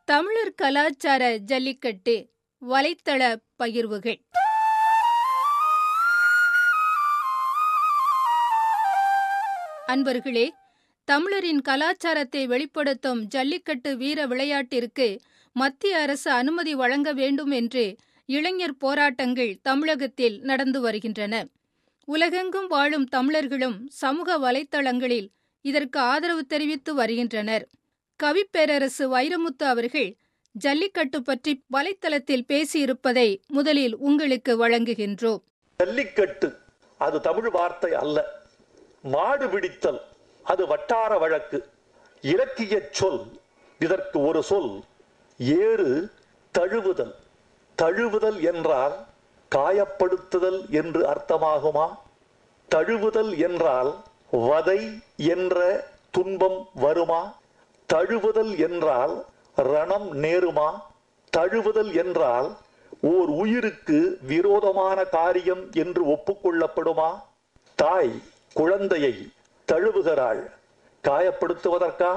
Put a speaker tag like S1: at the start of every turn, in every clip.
S1: தமிழர் கலாச்சார ஜல்லிக்கட்டு வலைத்தள பகிர்வுகள் அன்பர்களே தமிழரின் கலாச்சாரத்தை வெளிப்படுத்தும் ஜல்லிக்கட்டு வீர விளையாட்டிற்கு மத்திய அரசு அனுமதி வழங்க வேண்டும் என்று இளைஞர் போராட்டங்கள் தமிழகத்தில் நடந்து வருகின்றன உலகெங்கும் வாழும் தமிழர்களும் சமூக வலைத்தளங்களில் இதற்கு ஆதரவு தெரிவித்து வருகின்றனர் கவிப்பேரரசு வைரமுத்து அவர்கள் ஜல்லிக்கட்டு பற்றி வலைத்தளத்தில் பேசியிருப்பதை முதலில் உங்களுக்கு வழங்குகின்றோம்
S2: ஜல்லிக்கட்டு அது தமிழ் வார்த்தை அல்ல மாடு பிடித்தல் அது வட்டார வழக்கு இலக்கிய சொல் இதற்கு ஒரு சொல் ஏறு தழுவுதல் தழுவுதல் என்றால் காயப்படுத்துதல் என்று அர்த்தமாகுமா தழுவுதல் என்றால் வதை என்ற துன்பம் வருமா தழுவுதல் என்றால் ரணம் நேருமா தழுவுதல் என்றால் ஓர் உயிருக்கு விரோதமான காரியம் என்று ஒப்புக்கொள்ளப்படுமா தாய் குழந்தையை தழுவுகிறாள் காயப்படுத்துவதற்கா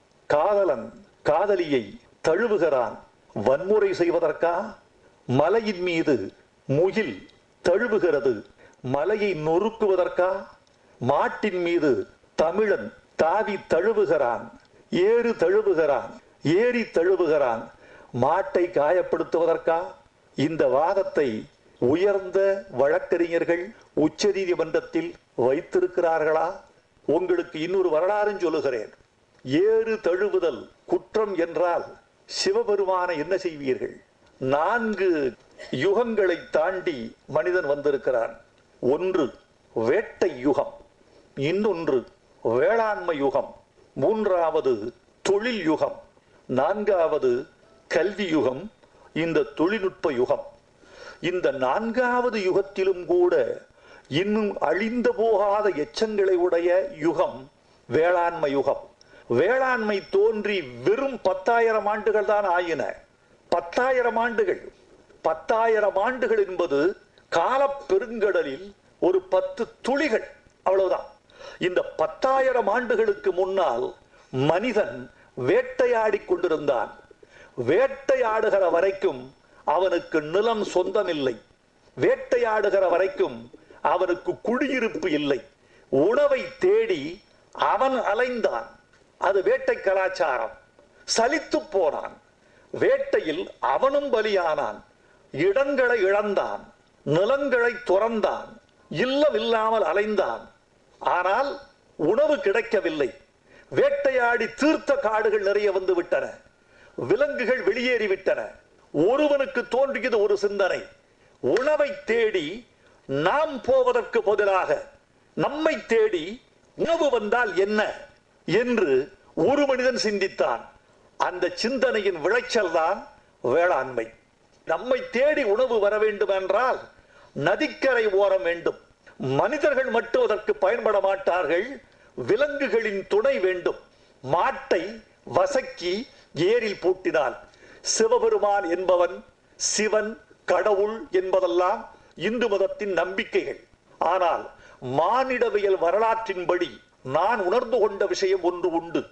S2: காதலன் காதலியை தழுவுகிறான் வன்முறை செய்வதற்கா மலையின் மீது முகில் தழுவுகிறது மலையை நொறுக்குவதற்கா மாட்டின் மீது தமிழன் தாவி தழுவுகிறான் ஏறு தழுவுகிறான் ஏறி தழுவுகிறான் மாட்டை காயப்படுத்துவதற்கா இந்த வாதத்தை உயர்ந்த வழக்கறிஞர்கள் உச்ச நீதிமன்றத்தில் வைத்திருக்கிறார்களா உங்களுக்கு இன்னொரு வரலாறும் சொல்லுகிறேன் ஏறு தழுவுதல் குற்றம் என்றால் சிவபெருமான என்ன செய்வீர்கள் நான்கு யுகங்களை தாண்டி மனிதன் வந்திருக்கிறான் ஒன்று வேட்டை யுகம் இன்னொன்று வேளாண்மை யுகம் மூன்றாவது தொழில் யுகம் நான்காவது கல்வி யுகம் இந்த தொழில்நுட்ப யுகம் இந்த நான்காவது யுகத்திலும் கூட இன்னும் அழிந்து போகாத எச்சங்களை உடைய யுகம் வேளாண்மை யுகம் வேளாண்மை தோன்றி வெறும் பத்தாயிரம் ஆண்டுகள் தான் ஆயின பத்தாயிரம் ஆண்டுகள் பத்தாயிரம் ஆண்டுகள் என்பது கால பெருங்கடலில் ஒரு பத்து துளிகள் அவ்வளவுதான் இந்த பத்தாயிரம் ஆண்டுகளுக்கு முன்னால் மனிதன் வேட்டையாடி கொண்டிருந்தான் வேட்டையாடுகிற வரைக்கும் அவனுக்கு நிலம் சொந்தமில்லை வேட்டையாடுகிற வரைக்கும் அவனுக்கு குடியிருப்பு இல்லை உணவை தேடி அவன் அலைந்தான் அது வேட்டை கலாச்சாரம் சலித்து போனான் வேட்டையில் அவனும் பலியானான் இடங்களை இழந்தான் நிலங்களை துறந்தான் இல்லம் இல்லாமல் அலைந்தான் ஆனால் உணவு கிடைக்கவில்லை வேட்டையாடி தீர்த்த காடுகள் நிறைய வந்து விட்டன விலங்குகள் வெளியேறிவிட்டன ஒருவனுக்கு தோன்றியது ஒரு சிந்தனை உணவை தேடி நாம் போவதற்கு பதிலாக நம்மை தேடி உணவு வந்தால் என்ன என்று ஒரு மனிதன் சிந்தித்தான் அந்த சிந்தனையின் விளைச்சல் தான் வேளாண்மை நம்மை தேடி உணவு வர வேண்டும் என்றால் நதிக்கரை ஓரம் வேண்டும் மனிதர்கள் மட்டும் அதற்கு பயன்பட மாட்டார்கள் விலங்குகளின் துணை வேண்டும் மாட்டை வசக்கி ஏரில் பூட்டினான் சிவபெருமான் என்பவன் சிவன் கடவுள் என்பதெல்லாம் இந்து மதத்தின் நம்பிக்கைகள் ஆனால் மானிடவியல் வரலாற்றின்படி நான் உணர்ந்து கொண்ட விஷயம் ஒன்று உண்டு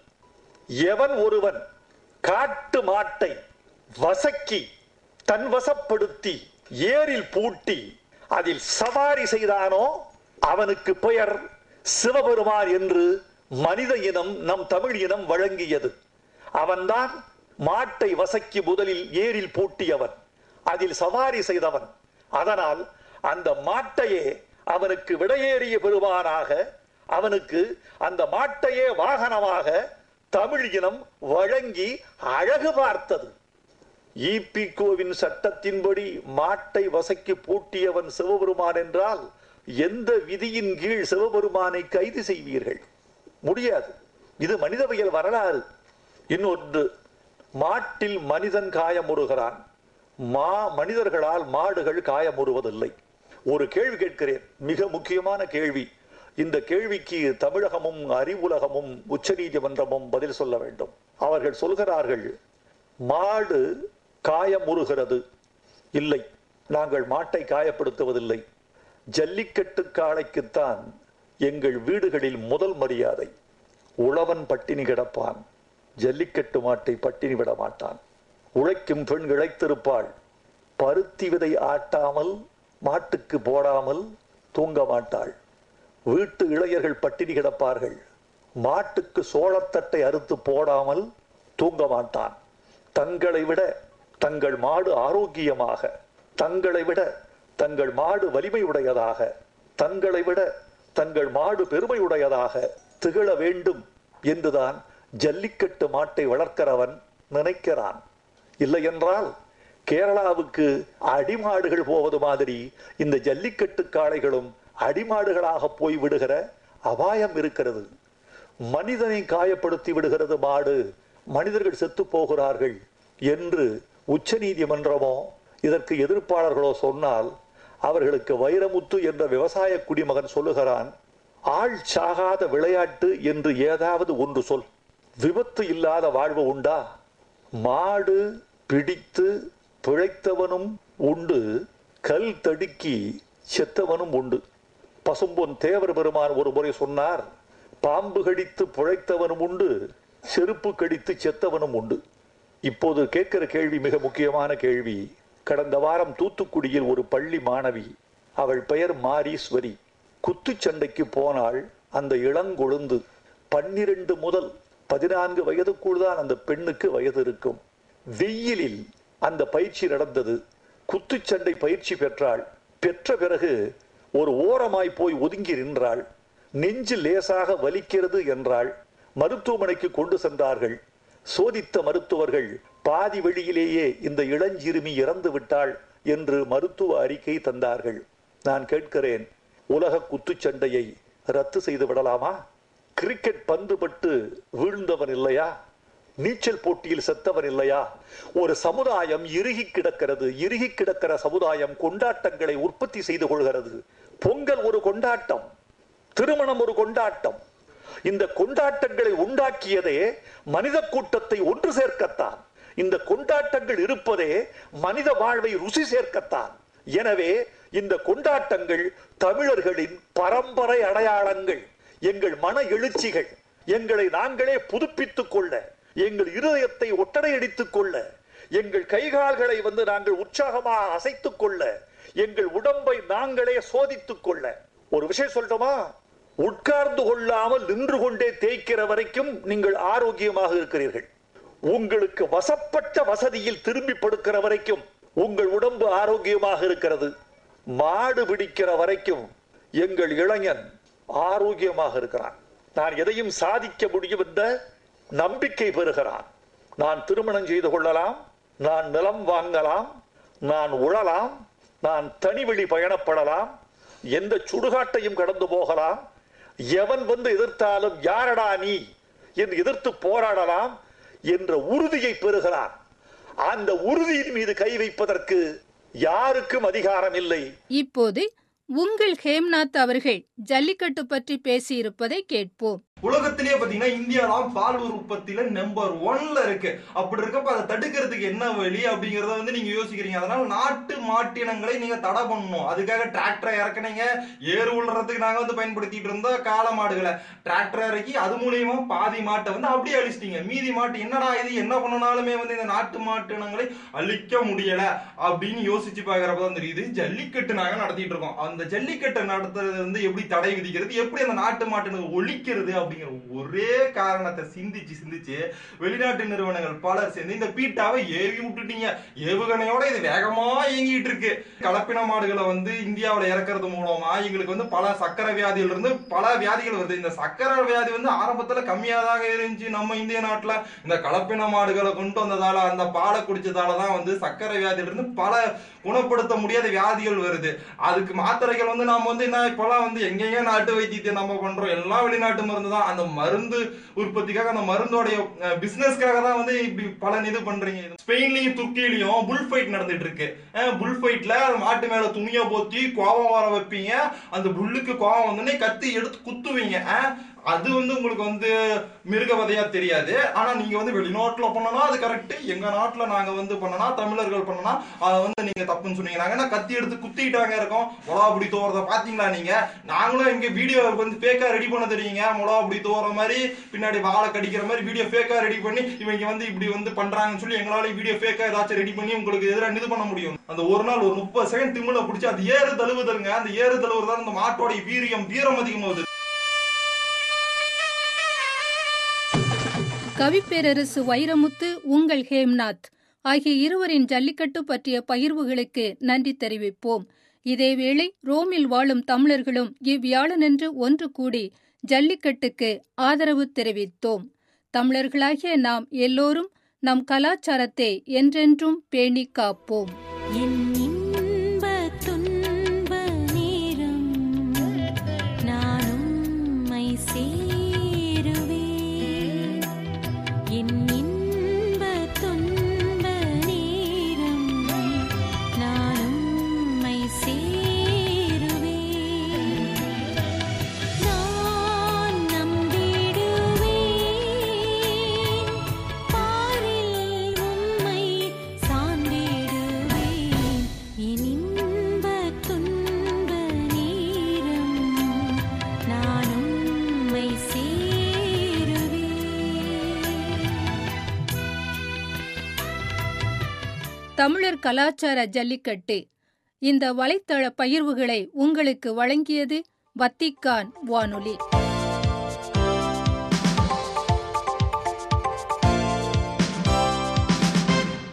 S2: எவன் ஒருவன் காட்டு மாட்டை வசக்கி தன் வசப்படுத்தி ஏரில் பூட்டி அதில் சவாரி செய்தானோ அவனுக்கு பெயர் சிவபெருமான் என்று மனித இனம் நம் தமிழ் இனம் வழங்கியது அவன்தான் மாட்டை வசக்கி முதலில் ஏரில் பூட்டியவன் அதில் சவாரி செய்தவன் அதனால் அந்த மாட்டையே அவனுக்கு விடையேறிய பெருமானாக அவனுக்கு அந்த மாட்டையே வாகனமாக தமிழ் இனம் வழங்கி அழகு பார்த்தது ஈபிகோவின் சட்டத்தின்படி மாட்டை வசக்கி பூட்டியவன் சிவபெருமான் என்றால் எந்த விதியின் கீழ் சிவபெருமானை கைது செய்வீர்கள் முடியாது இது மனிதவியல் வரலாறு இன்னொன்று மாட்டில் மனிதன் காயமுறுகிறான் மா மனிதர்களால் மாடுகள் காயமுறுவதில்லை ஒரு கேள்வி கேட்கிறேன் மிக முக்கியமான கேள்வி இந்த கேள்விக்கு தமிழகமும் அறிவுலகமும் உச்ச நீதிமன்றமும் பதில் சொல்ல வேண்டும் அவர்கள் சொல்கிறார்கள் மாடு காயமுறுகிறது இல்லை நாங்கள் மாட்டை காயப்படுத்துவதில்லை ஜல்லிக்கட்டு காளைக்குத்தான் எங்கள் வீடுகளில் முதல் மரியாதை உழவன் பட்டினி கிடப்பான் ஜல்லிக்கட்டு மாட்டை பட்டினி விட மாட்டான் உழைக்கும் பெண் இழைத்திருப்பாள் பருத்தி விதை ஆட்டாமல் மாட்டுக்கு போடாமல் தூங்க மாட்டாள் வீட்டு இளையர்கள் பட்டினி கிடப்பார்கள் மாட்டுக்கு சோளத்தட்டை அறுத்து போடாமல் தூங்க மாட்டான் தங்களை விட தங்கள் மாடு ஆரோக்கியமாக தங்களை விட தங்கள் மாடு வலிமை உடையதாக தங்களை விட தங்கள் மாடு பெருமையுடையதாக திகழ வேண்டும் என்றுதான் ஜல்லிக்கட்டு மாட்டை வளர்க்கிறவன் நினைக்கிறான் இல்லை என்றால் கேரளாவுக்கு அடிமாடுகள் போவது மாதிரி இந்த ஜல்லிக்கட்டு காளைகளும் அடிமாடுகளாக போய் விடுகிற அபாயம் இருக்கிறது மனிதனை காயப்படுத்தி விடுகிறது மாடு மனிதர்கள் செத்து போகிறார்கள் என்று உச்ச நீதிமன்றமோ இதற்கு எதிர்ப்பாளர்களோ சொன்னால் அவர்களுக்கு வைரமுத்து என்ற விவசாய குடிமகன் சொல்லுகிறான் ஆள் சாகாத விளையாட்டு என்று ஏதாவது ஒன்று சொல் விபத்து இல்லாத வாழ்வு உண்டா மாடு பிடித்து பிழைத்தவனும் உண்டு கல் தடுக்கி செத்தவனும் உண்டு பசும்பொன் தேவர் பெருமான் ஒரு முறை சொன்னார் பாம்பு கடித்து பிழைத்தவனும் உண்டு செருப்பு கடித்து செத்தவனும் உண்டு இப்போது கேட்கிற கேள்வி மிக முக்கியமான கேள்வி கடந்த வாரம் தூத்துக்குடியில் ஒரு பள்ளி மாணவி அவள் பெயர் மாரீஸ்வரி குத்துச்சண்டைக்கு போனால் அந்த இளங்கொழுந்து பன்னிரண்டு முதல் பதினான்கு வயதுக்குள் தான் அந்த பெண்ணுக்கு வயது இருக்கும் வெயிலில் அந்த பயிற்சி நடந்தது குத்துச்சண்டை பயிற்சி பெற்றாள் பெற்ற பிறகு ஒரு ஓரமாய் போய் ஒதுங்கி நின்றாள் நெஞ்சு லேசாக வலிக்கிறது என்றாள் மருத்துவமனைக்கு கொண்டு சென்றார்கள் சோதித்த மருத்துவர்கள் பாதி வழியிலேயே இந்த இளஞ்சிறுமி இறந்து விட்டாள் என்று மருத்துவ அறிக்கை தந்தார்கள் நான் கேட்கிறேன் உலக குத்துச்சண்டையை ரத்து செய்து விடலாமா கிரிக்கெட் பந்து பட்டு வீழ்ந்தவன் இல்லையா நீச்சல் போட்டியில் செத்தவன் இல்லையா ஒரு சமுதாயம் இறுகி கிடக்கிறது இறுகி கிடக்கிற சமுதாயம் கொண்டாட்டங்களை உற்பத்தி செய்து கொள்கிறது பொங்கல் ஒரு கொண்டாட்டம் திருமணம் ஒரு கொண்டாட்டம் இந்த கொண்டாட்டங்களை உண்டாக்கியதே மனித கூட்டத்தை ஒன்று சேர்க்கத்தான் இந்த கொண்டாட்டங்கள் இருப்பதே மனித வாழ்வை ருசி சேர்க்கத்தான் எனவே இந்த கொண்டாட்டங்கள் தமிழர்களின் பரம்பரை அடையாளங்கள் எங்கள் மன எழுச்சிகள் எங்களை நாங்களே புதுப்பித்துக் கொள்ள எங்கள் இருதயத்தை ஒட்டடையடித்துக் கொள்ள எங்கள் கைகால்களை வந்து நாங்கள் உற்சாகமாக அசைத்துக் கொள்ள எங்கள் உடம்பை நாங்களே சோதித்துக் கொள்ள ஒரு விஷயம் சொல்லட்டுமா உட்கார்ந்து கொள்ளாமல் நின்று கொண்டே தேய்க்கிற வரைக்கும் நீங்கள் ஆரோக்கியமாக இருக்கிறீர்கள் உங்களுக்கு வசப்பட்ட வசதியில் திரும்பி படுக்கிற வரைக்கும் உங்கள் உடம்பு ஆரோக்கியமாக இருக்கிறது மாடு பிடிக்கிற வரைக்கும் எங்கள் இளைஞன் ஆரோக்கியமாக இருக்கிறான் நான் எதையும் சாதிக்க முடியும் என்ற நம்பிக்கை பெறுகிறான் நான் திருமணம் செய்து கொள்ளலாம் நான் நிலம் வாங்கலாம் நான் உழலாம் நான் தனிவழி பயணப்படலாம் எந்த சுடுகாட்டையும் கடந்து போகலாம் எவன் வந்து எதிர்த்தாலும் யாரடா நீ என்று எதிர்த்து போராடலாம் என்ற உறுதியை பெறுகிறான் அந்த உறுதியின் மீது கை வைப்பதற்கு யாருக்கும் அதிகாரம் இல்லை
S1: இப்போது உங்கள் ஹேம்நாத் அவர்கள் ஜல்லிக்கட்டு பற்றி பேசியிருப்பதை கேட்போம்
S3: உலகத்திலேயே பாத்தீங்கன்னா இந்தியா தான் பால் உற்பத்தியில நம்பர் ஒன்ல இருக்கு அப்படி இருக்கப்ப அதை தடுக்கிறதுக்கு என்ன வழி அப்படிங்கறத வந்து நீங்க யோசிக்கிறீங்க அதனால நாட்டு மாட்டினங்களை நீங்க தடை பண்ணணும் அதுக்காக டிராக்டரை இறக்குனீங்க ஏறு உள்றதுக்கு நாங்க வந்து பயன்படுத்திட்டு இருந்த காள மாடுகளை டிராக்டர் இறக்கி அது மூலியமா பாதி மாட்டை வந்து அப்படியே அழிச்சிட்டீங்க மீதி மாட்டு என்னடா இது என்ன பண்ணனாலுமே வந்து இந்த நாட்டு மாட்டினங்களை அழிக்க முடியல அப்படின்னு யோசிச்சு பாக்குறப்ப தான் தெரியுது ஜல்லிக்கட்டு நாங்க நடத்திட்டு இருக்கோம் அந்த ஜல்லிக்கட்டை நடத்துறது வந்து எப்படி தடை விதிக்கிறது எப்படி அந்த நாட்டு மாட்டினங்களை ஒழிக்கிறது அப்படிங்கிற ஒரே காரணத்தை சிந்திச்சு சிந்திச்சு வெளிநாட்டு நிறுவனங்கள் பலர் சேர்ந்து இந்த பீட்டாவை ஏவி விட்டுட்டீங்க ஏவுகணையோட இது வேகமா இயங்கிட்டு இருக்கு கலப்பின மாடுகளை வந்து இந்தியாவுல இறக்குறது மூலமா எங்களுக்கு வந்து பல சக்கரை வியாதியில இருந்து பல வியாதிகள் வருது இந்த சக்கரை வியாதி வந்து ஆரம்பத்துல கம்மியா தான் இருந்துச்சு நம்ம இந்திய நாட்டுல இந்த கலப்பின மாடுகளை கொண்டு வந்ததால அந்த பாலை குடிச்சதால தான் வந்து சக்கரை வியாதியில இருந்து பல குணப்படுத்த முடியாத வியாதிகள் வருது அதுக்கு மாத்திரைகள் வந்து நாம வந்து என்ன இப்பெல்லாம் வந்து எங்கெங்க நாட்டு வைத்தியத்தை நம்ம பண்றோம் எல்லாம் வெளிநாட்டு மருந்து தான் அந்த மருந்து உற்பத்திக்காக அந்த மருந்தோடைய பிசினஸ்க்காக தான் வந்து இப்படி பல இது பண்றீங்க ஸ்பெயின்லயும் துர்க்கிலையும் புல் ஃபைட் நடந்துட்டு இருக்கு புல் ஃபைட்ல மாட்டு மேல துணியை போத்தி கோபம் வர வைப்பீங்க அந்த புல்லுக்கு கோபம் வந்தோடனே கத்தி எடுத்து குத்துவீங்க அஹ், அது வந்து உங்களுக்கு வந்து மிருகவதையா தெரியாது ஆனா நீங்க வந்து வெளிநாட்டுல பண்ணனா அது கரெக்ட் எங்க நாட்டுல நாங்க வந்து பண்ணனா தமிழர்கள் பண்ணனா அதை வந்து நீங்க தப்புன்னு சொன்னீங்க நாங்க என்ன கத்தி எடுத்து குத்திட்டாங்க இருக்கோம் மொளகா பிடி தோறத பாத்தீங்களா நீங்க நாங்களும் இங்க வீடியோ வந்து ஃபேக்கா ரெடி பண்ண தெரியுங்க மொளகா பிடி தோற மாதிரி பின்னாடி வாழை கடிக்கிற மாதிரி வீடியோ ஃபேக்கா ரெடி பண்ணி இவங்க வந்து இப்படி வந்து பண்றாங்கன்னு சொல்லி எங்களால வீடியோ ஃபேக்கா ஏதாச்சும் ரெடி பண்ணி உங்களுக்கு எதிராக இது பண்ண முடியும் அந்த ஒரு நாள் ஒரு முப்பது செகண்ட் திமுல பிடிச்சி அது ஏறு தழுவுதலுங்க அந்த ஏறு தழுவுறது தான் அந்த மாட்டோட வீரியம் வீரம் அதிகமாகுது
S1: கவிப்பேரரசு வைரமுத்து உங்கள் ஹேம்நாத் ஆகிய இருவரின் ஜல்லிக்கட்டு பற்றிய பகிர்வுகளுக்கு நன்றி தெரிவிப்போம் இதேவேளை ரோமில் வாழும் தமிழர்களும் இவ்வியாழனன்று ஒன்று கூடி ஜல்லிக்கட்டுக்கு ஆதரவு தெரிவித்தோம் தமிழர்களாகிய நாம் எல்லோரும் நம் கலாச்சாரத்தை என்றென்றும் பேணி காப்போம்
S4: என் இன்ப துன்ப நேரம் நான் உம்மை சேருவேன் என் இன்ப துன்ப நேரம் நான் உம்மை சேருவேன் நான் நம்பிடுவேன் பாரில் உம்மை சார்ந்திடுவேன் என் இன்ப துன்ப நேரம் நான் உம்மை சேருவேன்
S1: தமிழர் கலாச்சார ஜல்லிக்கட்டு இந்த வலைத்தள பகிர்வுகளை உங்களுக்கு வழங்கியது வத்திக்கான் வானொலி